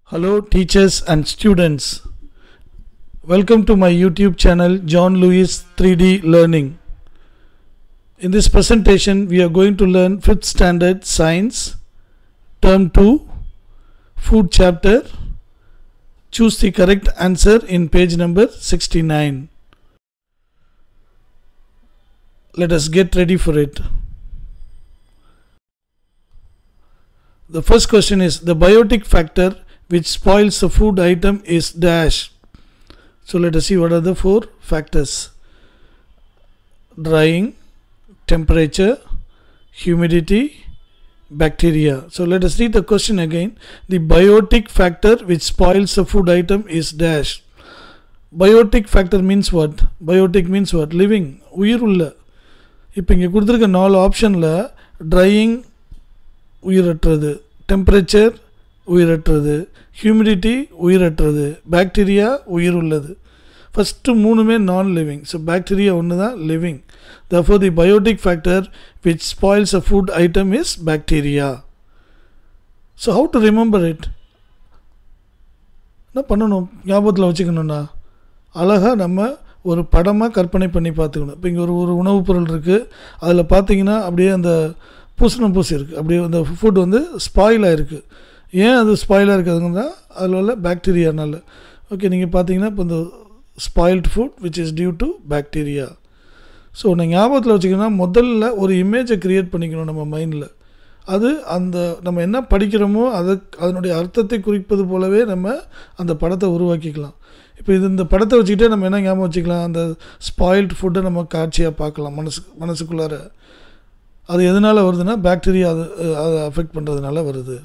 Hello, teachers and students. Welcome to my YouTube channel, John Lewis 3D Learning. In this presentation, we are going to learn 5th standard science, term 2, food chapter. Choose the correct answer in page number 69. Let us get ready for it. The first question is the biotic factor which spoils the food item is dash. So let us see what are the four factors drying, temperature, humidity, bacteria. So let us read the question again. The biotic factor which spoils the food item is dash. Biotic factor means what? Biotic means what? Living, உயிர் உள்ள இப்போ இங்கே கொடுத்துருக்க நாலு ஆப்ஷனில் drying உயிரற்றது temperature உயிரற்றது humidity உயிரற்றது பாக்டீரியா உயிர் உள்ளது ஃபஸ்ட்டு மூணுமே நான் லிவிங் ஸோ பாக்டீரியா ஒன்று தான் living therefore the biotic factor which spoils a food item is bacteria so how to remember it என்ன பண்ணணும் ஞாபகத்தில் வச்சுக்கணும்னா அழகாக நம்ம ஒரு படமாக கற்பனை பண்ணி பார்த்துக்கணும் இப்போ இங்கே ஒரு ஒரு உணவுப் பொருள் இருக்குது அதில் பார்த்தீங்கன்னா அப்படியே அந்த பூசணம் பூசி இருக்குது அப்படியே அந்த ஃபுட் வந்து ஸ்பாயில் ஆகிருக்கு ஏன் அது ஸ்பாயில் இருக்குதுங்கன்னா அதில் உள்ள பாக்டீரியானால ஓகே நீங்கள் பார்த்தீங்கன்னா இப்போ இந்த spoiled food which is due to bacteria so ஒன்று ஞாபகத்தில் வச்சுக்கணும்னா முதல்ல ஒரு இமேஜை க்ரியேட் பண்ணிக்கணும் நம்ம மைண்டில் அது அந்த நம்ம என்ன படிக்கிறோமோ அது அதனுடைய அர்த்தத்தை குறிப்பது போலவே நம்ம அந்த படத்தை உருவாக்கிக்கலாம் இப்போ இது இந்த படத்தை வச்சுக்கிட்டே நம்ம என்ன ஞாபகம் வச்சுக்கலாம் அந்த ஸ்பாயில்ட் ஃபுட்டை நம்ம காட்சியாக பார்க்கலாம் மனசு மனசுக்குள்ளார அது எதனால் வருதுன்னா பாக்டீரியா அது அதை அஃபெக்ட் பண்ணுறதுனால வருது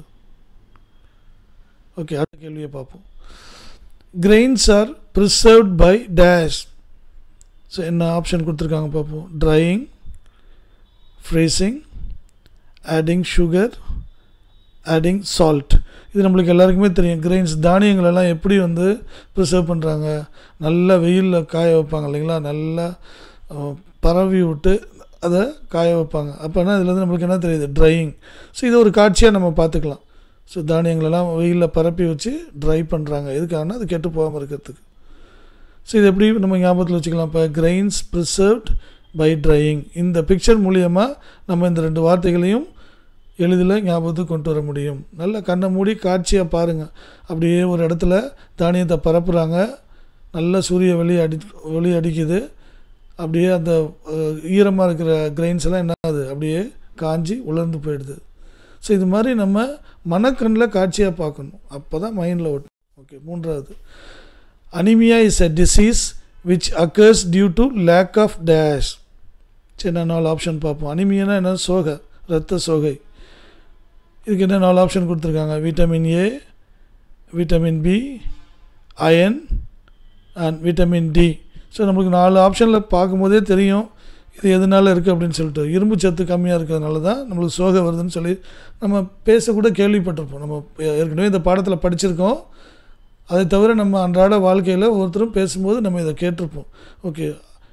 ஓகே அடுத்த கேள்வியை பார்ப்போம் grains are preserved by dash so என்ன ஆப்ஷன் கொடுத்துருக்காங்க பார்ப்போம் drying freezing adding sugar adding salt இது நம்மளுக்கு எல்லாருக்குமே தெரியும் கிரெயின்ஸ் தானியங்களெல்லாம் எப்படி வந்து ப்ரிசர்வ் பண்ணுறாங்க நல்லா வெயிலில் காய வைப்பாங்க இல்லைங்களா நல்லா பரவி விட்டு அதை காய வைப்பாங்க அப்போனா இதுலேருந்து நம்மளுக்கு என்ன தெரியுது ட்ரையிங் ஸோ இது ஒரு காட்சியாக நம்ம பார்த்துக்கலாம் ஸோ தானியங்களெல்லாம் வெயிலில் பரப்பி வச்சு ட்ரை பண்ணுறாங்க எதுக்காகனா அது கெட்டு போகாமல் இருக்கிறதுக்கு ஸோ இது எப்படி நம்ம ஞாபகத்தில் வச்சுக்கலாம் இப்போ கிரெயின்ஸ் ப்ரிசர்வ்ட் பை ட்ரையிங் இந்த பிக்சர் மூலியமாக நம்ம இந்த ரெண்டு வார்த்தைகளையும் எளிதில் ஞாபகத்துக்கு கொண்டு வர முடியும் நல்ல கண்ணை மூடி காட்சியாக பாருங்கள் அப்படியே ஒரு இடத்துல தானியத்தை பரப்புகிறாங்க நல்ல சூரிய வெளி அடி ஒளி அடிக்குது அப்படியே அந்த ஈரமாக இருக்கிற கிரெயின்ஸ் எல்லாம் என்ன ஆகுது அப்படியே காஞ்சி உலர்ந்து போயிடுது ஸோ இது மாதிரி நம்ம மனக்கண்ணில் காட்சியாக பார்க்கணும் அப்போ தான் மைண்டில் ஓட்டும் ஓகே மூன்றாவது anaemia is a disease which occurs due to lack of dash சரி நான் நாலு ஆப்ஷன் பார்ப்போம் அனிமியானா என்ன சோகை ரத்த சோகை இதுக்கு என்ன நாலு ஆப்ஷன் கொடுத்துருக்காங்க vitamin A vitamin B iron and vitamin D so நம்மளுக்கு நாலு ஆப்ஷனில் பார்க்கும்போதே தெரியும் இது எதனால இருக்குது அப்படின்னு சொல்லிட்டு இரும்பு சத்து கம்மியாக இருக்கிறதுனால தான் நம்மளுக்கு சோகை வருதுன்னு சொல்லி நம்ம பேசக்கூட கேள்விப்பட்டிருப்போம் நம்ம ஏற்கனவே இந்த பாடத்தில் படிச்சிருக்கோம் அதை தவிர நம்ம அன்றாட வாழ்க்கையில் ஒருத்தரும் பேசும்போது நம்ம இதை கேட்டிருப்போம் okay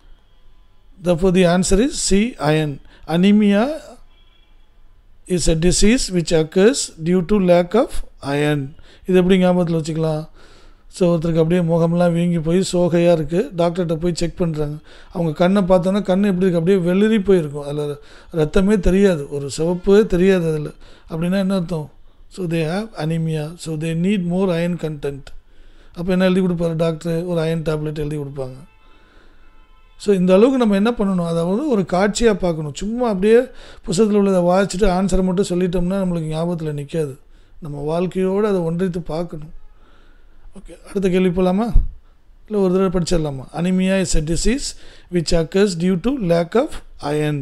therefore the answer is C iron anaemia is a disease which occurs due to lack of iron இது எப்படி ஞாபகத்தில் வச்சுக்கலாம் ஸோ ஒருத்தருக்கு அப்படியே முகம்லாம் வீங்கி போய் சோகையாக இருக்குது டாக்டர்கிட்ட போய் செக் பண்ணுறாங்க அவங்க கண்ணை பார்த்தோன்னா கண் எப்படி இருக்குது அப்படியே வெளிரி போயிருக்கும் அதில் ரத்தமே தெரியாது ஒரு சிவப்பே தெரியாது அதில் அப்படின்னா என்ன அர்த்தம் so they have anaemia so they need more iron content அப்போ என்ன எழுதி கொடுப்பாரு டாக்டர் ஒரு அயன் டேப்லெட் எழுதி கொடுப்பாங்க ஸோ இந்த அளவுக்கு நம்ம என்ன பண்ணணும் அதாவது ஒரு காட்சியாக பார்க்கணும் சும்மா அப்படியே புத்தகத்தில் உள்ளதை வாசிச்சுட்டு ஆன்சரை மட்டும் சொல்லிட்டோம்னா நம்மளுக்கு ஞாபகத்தில் நிற்காது நம்ம வாழ்க்கையோடு அதை ஒன்றித்து பார்க்கணும் ஓகே அடுத்த கேள்வி போகலாமா இல்லை ஒரு தடவை படிச்சிடலாமா anaemia is a disease which occurs due to lack of iron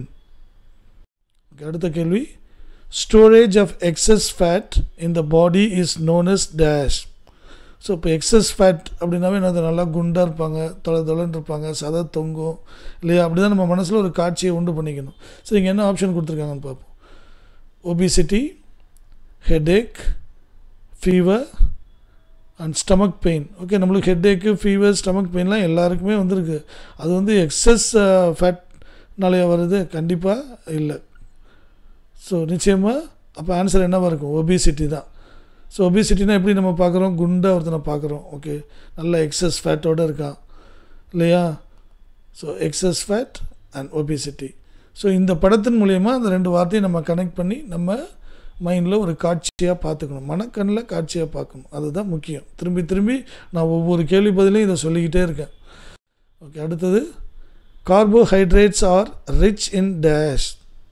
okay அடுத்த கேள்வி storage of excess fat in the body is known as dash so இப்போ எக்ஸஸ் ஃபேட் அப்படின்னாவே என்ன நல்லா குண்டாக இருப்பாங்க தொலை தொலைன்னு இருப்பாங்க சதை தொங்கும் இல்லையா அப்படி தான் நம்ம மனசில் ஒரு காட்சியை உண்டு பண்ணிக்கணும் ஸோ இங்கே என்ன ஆப்ஷன் கொடுத்துருக்காங்கன்னு பார்ப்போம் obesity headache fever and stomach pain okay நம்மளுக்கு ஹெட்டேக்கு ஃபீவர் ஸ்டமக் பெயின்லாம் எல்லாருக்குமே வந்திருக்கு அது வந்து எக்ஸஸ் ஃபேட்னாலேயே வருது கண்டிப்பாக இல்லை ஸோ நிச்சயமாக அப்போ ஆன்சர் என்னவாக இருக்கும் ஒபிசிட்டி தான் ஸோ ஒபிசிட்டினா எப்படி நம்ம பார்க்குறோம் குண்டாக ஒருத்தனை பார்க்குறோம் ஓகே நல்ல எக்ஸஸ் ஃபேட்டோடு இருக்கான் இல்லையா so excess fat and obesity so இந்த படத்தின் மூலயமா அந்த ரெண்டு வார்த்தையை நம்ம கனெக்ட் பண்ணி நம்ம மைண்டில் ஒரு காட்சியாக பார்த்துக்கணும் மனக்கண்ணில் காட்சியாக பார்க்கணும் அதுதான் முக்கியம் திரும்பி திரும்பி நான் ஒவ்வொரு கேள்வி பதிலையும் இதை சொல்லிக்கிட்டே இருக்கேன் ஓகே அடுத்தது carbohydrates are rich in dash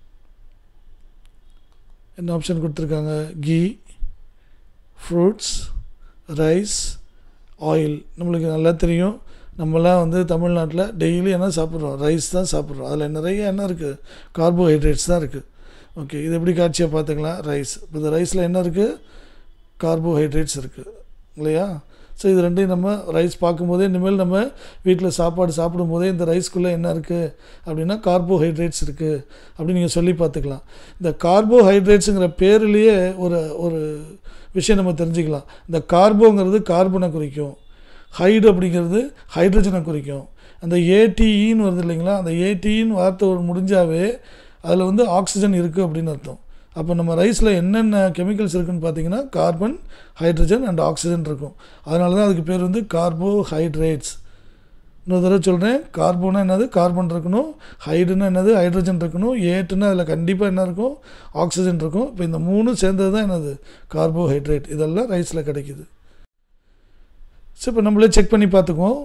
என்ன ஆப்ஷன் கொடுத்துருக்காங்க கீ ஃப்ரூட்ஸ் ரைஸ் ஆயில் நம்மளுக்கு நல்லா தெரியும் நம்மலாம் வந்து தமிழ்நாட்டில் டெய்லி என்ன சாப்பிட்றோம் ரைஸ் தான் சாப்பிட்றோம் அதில் நிறைய என்ன இருக்குது கார்போஹைட்ரேட்ஸ் தான் இருக்குது ஓகே இது எப்படி காட்சியாக பார்த்துக்கலாம் ரைஸ் இப்போ இந்த ரைஸில் என்ன இருக்குது கார்போஹைட்ரேட்ஸ் இருக்குது இல்லையா ஸோ இது ரெண்டையும் நம்ம ரைஸ் பார்க்கும்போதே இனிமேல் நம்ம வீட்டில் சாப்பாடு சாப்பிடும்போதே இந்த ரைஸ்க்குள்ளே என்ன இருக்குது அப்படின்னா கார்போஹைட்ரேட்ஸ் இருக்குது அப்படின்னு நீங்கள் சொல்லி பார்த்துக்கலாம் இந்த கார்போஹைட்ரேட்ஸுங்கிற பேர்லேயே ஒரு ஒரு விஷயம் நம்ம தெரிஞ்சுக்கலாம் இந்த கார்போங்கிறது கார்பனை குறிக்கும் ஹைடு அப்படிங்கிறது ஹைட்ரஜனை குறிக்கும் அந்த ஏடிஇன்னு வருது இல்லைங்களா அந்த ஏடிஇன்னு வார்த்தை ஒரு முடிஞ்சாவே அதில் வந்து ஆக்சிஜன் இருக்குது அப்படின்னு அர்த்தம் அப்போ நம்ம ரைஸில் என்னென்ன கெமிக்கல்ஸ் இருக்குன்னு பார்த்தீங்கன்னா கார்பன் ஹைட்ரஜன் அண்ட் ஆக்சிஜன் இருக்கும் அதனால தான் அதுக்கு பேர் வந்து கார்போஹைட்ரேட்ஸ் இன்னொரு தடவை சொல்கிறேன் கார்போனா என்னது கார்பன் இருக்கணும் ஹைடுனா என்னது ஹைட்ரஜன் இருக்கணும் ஏட்டுன்னா அதில் கண்டிப்பாக என்ன இருக்கும் ஆக்சிஜன் இருக்கும் இப்போ இந்த மூணும் சேர்ந்தது தான் என்னது கார்போஹைட்ரேட் இதெல்லாம் ரைஸில் கிடைக்குது ஸோ இப்போ நம்மளே செக் பண்ணி பார்த்துக்குவோம்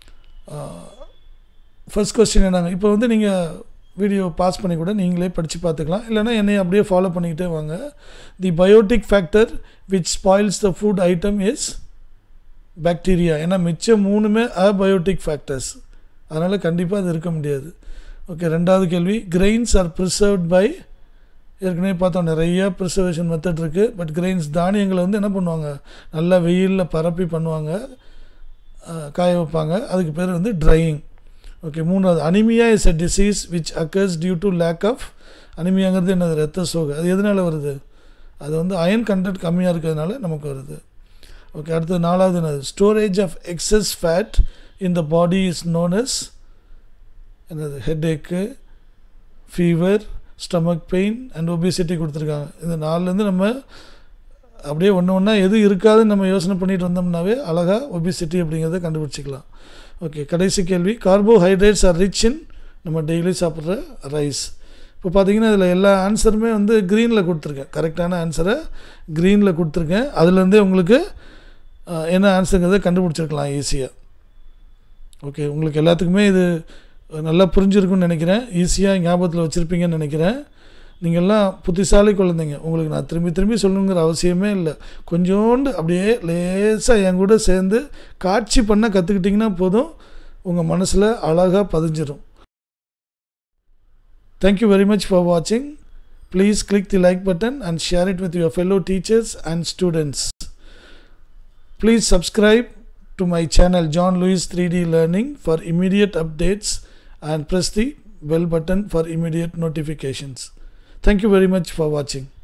ஃபர்ஸ்ட் கொஸ்டின் என்னங்க இப்போ வந்து நீங்கள் வீடியோ பாஸ் பண்ணி கூட நீங்களே படித்து பார்த்துக்கலாம் இல்லைனா என்னை அப்படியே ஃபாலோ பண்ணிக்கிட்டே வாங்க the biotic factor which spoils the food item is bacteria ஏன்னா மிச்சம் மூணுமே அபயோட்டிக் ஃபேக்டர்ஸ் அதனால் கண்டிப்பாக அது இருக்க முடியாது ஓகே ரெண்டாவது கேள்வி கிரெயின்ஸ் ஆர் ப்ரிசர்வ்ட் பை ஏற்கனவே பார்த்தோம் நிறைய ப்ரிசர்வேஷன் மெத்தட் இருக்குது பட் கிரெயின்ஸ் தானியங்களை வந்து என்ன பண்ணுவாங்க நல்லா வெயிலில் பரப்பி பண்ணுவாங்க காய வைப்பாங்க அதுக்கு பேர் வந்து ட்ரையிங் ஓகே மூணாவது anemia is a disease which occurs due to lack of அனிமியாங்கிறது என்னது ரத்த சோகை அது எதனால் வருது அது வந்து அயன் கண்டென்ட் கம்மியாக இருக்கிறதுனால நமக்கு வருது ஓகே அடுத்தது நாலாவது என்னது storage of excess fat in the body is known as என்னது headache fever stomach pain and obesity கொடுத்துருக்காங்க இந்த நாலுலேருந்து நம்ம அப்படியே ஒன்று ஒன்றா எது இருக்காதுன்னு நம்ம யோசனை பண்ணிட்டு வந்தோம்னாவே அழகாக ஒபிசிட்டி அப்படிங்கிறத கண்டுபிடிச்சிக்கலாம் ஓகே கடைசி கேள்வி கார்போஹைட்ரேட்ஸ் ஆர் ரிச் இன் நம்ம டெய்லி சாப்பிட்ற ரைஸ் இப்போ பார்த்தீங்கன்னா இதில் எல்லா ஆன்சருமே வந்து க்ரீனில் கொடுத்துருக்கேன் கரெக்டான ஆன்சரை க்ரீனில் கொடுத்துருக்கேன் அதுலேருந்தே உங்களுக்கு என்ன ஆன்சருங்கிறத கண்டுபிடிச்சிருக்கலாம் ஈஸியாக ஓகே உங்களுக்கு எல்லாத்துக்குமே இது நல்லா புரிஞ்சிருக்குன்னு நினைக்கிறேன் ஈஸியாக ஞாபகத்தில் வச்சுருப்பீங்கன்னு நினைக்கிறேன் நீங்கள்லாம் புத்திசாலி குழந்தைங்க உங்களுக்கு நான் திரும்பி திரும்பி சொல்லணுங்கிற அவசியமே இல்லை கொஞ்சோண்டு அப்படியே லேசாக என் கூட சேர்ந்து காட்சி பண்ண கற்றுக்கிட்டிங்கன்னா போதும் உங்கள் மனசில் அழகாக பதிஞ்சிடும் தேங்க்யூ வெரி மச் ஃபார் வாட்சிங் please click the like button and share it with your fellow teachers and students please subscribe to my channel John Lewis 3D Learning for immediate updates and press the bell button for immediate notifications. Thank you very much for watching.